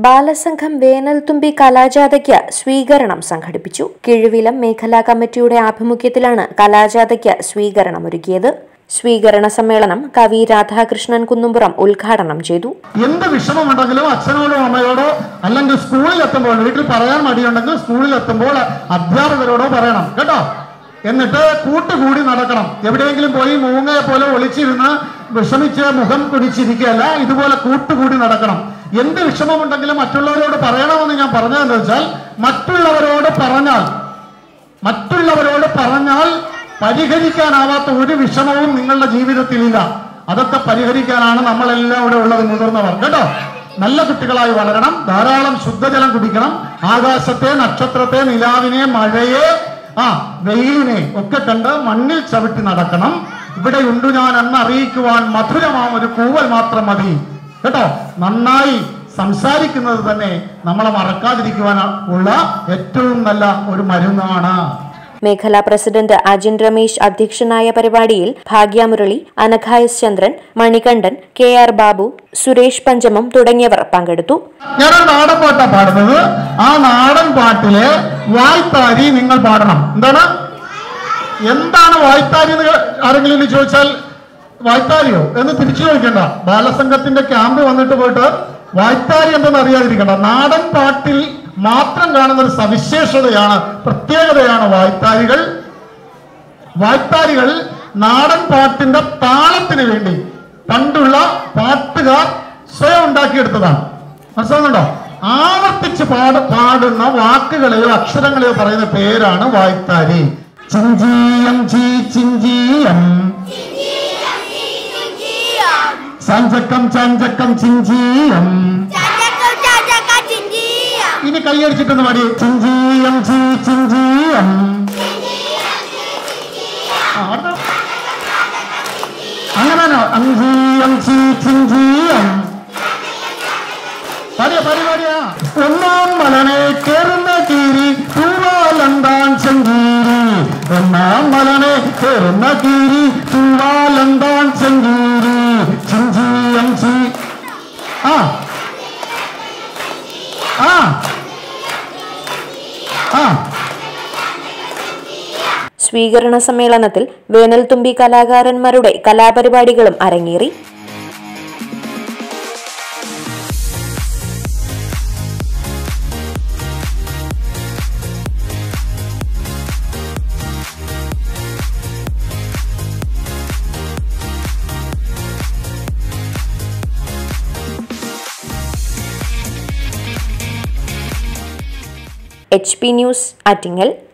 ബാലസംഘം വേനൽത്തുമ്പി കലാജാഥയ്ക്ക് സ്വീകരണം സംഘടിപ്പിച്ചു കിഴുവിലം മേഖലാ കമ്മിറ്റിയുടെ ആഭിമുഖ്യത്തിലാണ് കലാജാഥയ്ക്ക് സ്വീകരണമൊരുക്കിയത് സ്വീകരണ സമ്മേളനം കവി രാധാകൃഷ്ണൻ കുന്നുംപുറം ഉദ്ഘാടനം ചെയ്തു എന്ത് വിഷമമുണ്ടെങ്കിലും അച്ഛനോടോ അമ്മയോടോ അല്ലെങ്കിൽ സ്കൂളിൽ എത്തുമ്പോൾ വീട്ടിൽ പറയാൻ മടിയുണ്ടെങ്കിൽ സ്കൂളിൽ എത്തുമ്പോൾ അധ്യാപകരോടോ പറയണം കേട്ടോ എന്നിട്ട് കൂട്ടുകൂടി നടക്കണം എവിടെയെങ്കിലും പോയി മൂങ്ങയെ പോലെ ഒളിച്ചിരുന്ന് വിഷമിച്ച് മുഖം കുടിച്ചിരിക്കുകയല്ല ഇതുപോലെ കൂട്ടുകൂടി നടക്കണം എന്ത് വിഷമമുണ്ടെങ്കിലും മറ്റുള്ളവരോട് പറയണമെന്ന് ഞാൻ പറഞ്ഞതെന്ന് വെച്ചാൽ മറ്റുള്ളവരോട് പറഞ്ഞാൽ മറ്റുള്ളവരോട് പറഞ്ഞാൽ പരിഹരിക്കാനാവാത്ത ഒരു വിഷമവും നിങ്ങളുടെ ജീവിതത്തിലില്ല അതൊക്കെ പരിഹരിക്കാനാണ് നമ്മളെല്ലാം ഇവിടെ ഉള്ളത് മുതിർന്നവർ കേട്ടോ നല്ല കുട്ടികളായി വളരണം ധാരാളം ശുദ്ധജലം കുടിക്കണം ആകാശത്തെ നക്ഷത്രത്തെ നിലാവിനെ മഴയെ ആ വെയിലിനെ ഒക്കെ കണ്ട് മണ്ണിൽ ചവിട്ടി നടക്കണം ഇവിടെ ഉണ്ടു ഞാൻ എന്ന് അറിയിക്കുവാൻ മധുരമാം ഒരു കൂവൽ മാത്രം മതി കേട്ടോ നന്നായി സംസാരിക്കുന്നത് തന്നെ നമ്മളെ മറക്കാതിരിക്കുവാൻ ഉള്ള ഏറ്റവും നല്ല ഒരു മരുന്നാണ് മേഖലാ പ്രസിഡന്റ് അജിൻ രമേശ് അധ്യക്ഷനായ പരിപാടിയിൽ ഭാഗ്യമുരളി അനഘായസ് ചന്ദ്രൻ മണികണ്ഠൻ കെ ആർ ബാബു സുരേഷ് പഞ്ചമം തുടങ്ങിയവർ പങ്കെടുത്തു ഞാനൊരു നാടൻ പാട്ടാ പാടുന്നത് ആ നാടൻ പാട്ടിലെ വായ്ത്താരി നിങ്ങൾ പാടണം എന്താണ് എന്താണ് വായ്ത്താരി എന്ന് ആരെങ്കിലും ഇനി ചോദിച്ചാൽ വായ്ത്താരിയോ എന്ന് തിരിച്ചു ചോദിക്കണ്ട ബാലസംഘത്തിന്റെ ക്യാമ്പ് വന്നിട്ട് പോയിട്ട് വായ്ത്താരി എന്തെന്ന് അറിയാതിരിക്കണ്ട നാടൻ പാട്ടിൽ മാത്രം കാണുന്ന ഒരു സവിശേഷതയാണ് പ്രത്യേകതയാണ് വായ്ത്താരികൾ വായ്ത്താരികൾ നാടൻ പാട്ടിന്റെ താളത്തിന് വേണ്ടി പണ്ടുള്ള പാട്ടുകാർ സ്വയം ഉണ്ടാക്കിയെടുത്തതാണ് മനസ്സിലാകുന്നുണ്ടോ ആവർത്തിച്ച് പാട പാടുന്ന വാക്കുകളെയോ അക്ഷരങ്ങളെയോ പറയുന്ന പേരാണ് വായ്ത്താരി ചിഞ്ചീയം ചീ ചിഞ്ചീയം സഞ്ചക്കം ചഞ്ചക്കം ചിഞ്ചീയം ഇനി കൈയടിച്ചിട്ടൊന്ന് പാടി ചിഞ്ചീയം ചീ ചിഞ്ചീയം ആ, അടുത്ത. അങ്ങനെയാണോ അഞ്ചീയം ചീ ചിഞ്ചീയം പാടിയ പാടി പാടിയാ ഒന്നാം മലനെ കേറുന്ന കീരി തൂവാലന്താൻ ചെങ്കീരി ഒന്നാം മലനെ കേറുന്ന കീരി തൂവാലന്താൻ ചെങ്കീരി ചിഞ്ചീയം ചീ ആ ആ ആ സ്വീകരണ സമ്മേളനത്തിൽ വേനൽത്തുമ്പി കലാകാരന്മാരുടെ കലാപരിപാടികളും അരങ്ങേറി എച്ച് പി ന്യൂസ് ആറ്റിങ്ങൽ